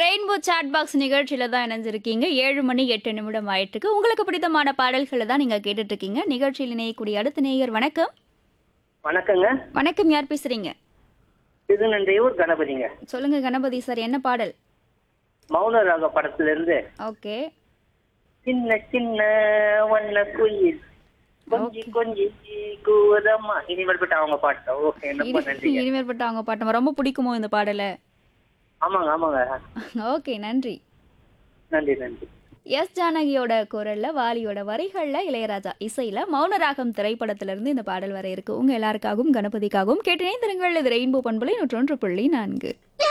rainbow chat box நிகழ்ச்சியில தான் இணைஞ்சிருக்கீங்க ஏழு மணி எட்டு நிமிடம் ஆயிட்டுருக்கு உங்களுக்கு பிடித்தமான பாடல்களை தான் நீங்க கேட்டுட்டு இருக்கீங்க நிகழ்ச்சியில் இணையக்கூடிய அடுத்த நேயர் வணக்கம் வணக்கங்க வணக்கம் யார் பேசுறீங்க திருநன்றையூர் கணபதிங்க சொல்லுங்க கணபதி சார் என்ன பாடல் மௌன ராக படத்துல இருந்து ஓகே சின்ன சின்ன வண்ண குயில் கொஞ்சி கொஞ்சி கூதம்மா இனிமேல்பட்ட அவங்க பாட்டு ஓகே ரொம்ப நன்றிங்க இனிமேற்பட்ட அவங்க பாட்டம் ரொம்ப பிடிக்குமோ இந்த பாடலை ஆமாங்க ஆமாங்க ஓகே நன்றி நன்றி நன்றி எஸ் ஜானகியோட குரல்ல வாலியோட வரிகள்ல இளையராஜா இசையில மௌனராகம் திரைப்படத்துல இருந்து இந்த பாடல் வர இருக்கு உங்க எல்லாருக்காகவும் கணபதிக்காகவும் கேட்டினை திருங்கள் இது ரெயின்போ பண்புலை நூற்றொன்று புள்ளி நான்கு